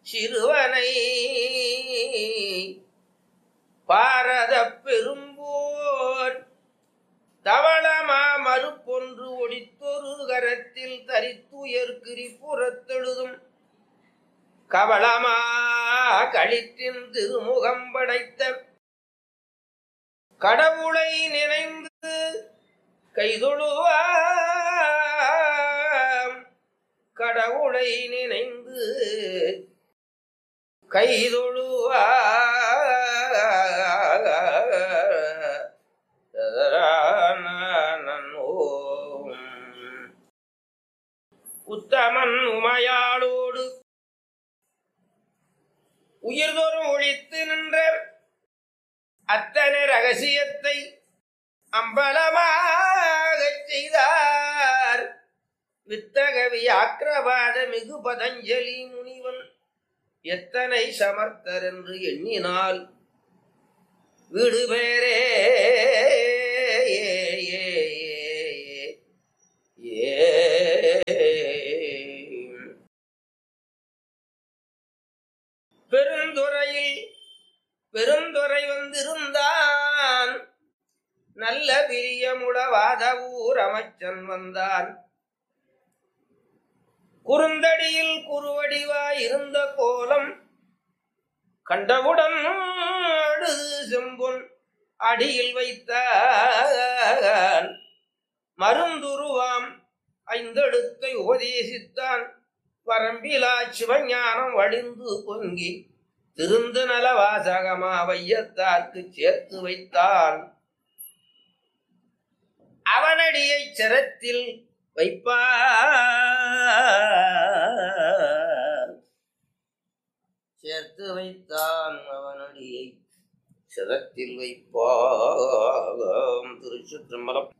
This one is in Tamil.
சிறுவனை பாரத பெரும்போர் தவளமா மறுப்பொன்று ஒடித்தொரு கரத்தில் தரித்துயர்கிரி புறத்தெழுதும் கவளமா களிற்றின் திருமுகம் படைத்த கடவுளை நினைந்து கைதொழுவாம் கடவுளை நினைந்து கைதொழுவா உத்தமன் உமையாளோடு உயிர்தோறும் ஒழித்து நின்ற அத்தனை ரகசியத்தை அம்பலமாகச் செய்தார் வித்தகவி ஆக்கிரவாத மிகு பதஞ்சலி முனிவன் எத்தனை சமர்த்தர் என்று எண்ணினால் வீடு பேரே பெருந்துறையில் பெருந்துறை வந்திருந்தான் நல்ல பிரியமுடவாத ஊர் அமைச்சன் வந்தான் குறுந்தடியில் குறுவடிவாய் இருந்த கோலம் கண்டவுடன் அழுது செம்பொன் அடியில் வைத்தான் மருந்துருவாம் ஐந்தெழுத்தை உபதேசித்தான் பரம்பிலா சிவஞானம் வழிந்து பொங்கி திருந்து நலவாசகமா வையத்தார்க்கு சேர்த்து வைத்தான் அவனடியை சிரத்தில் வைப்பார் சேர்த்து வைத்தான் அவனடியை சிரத்தில் வைப்பாம் திருச்சிற்றம்பலம்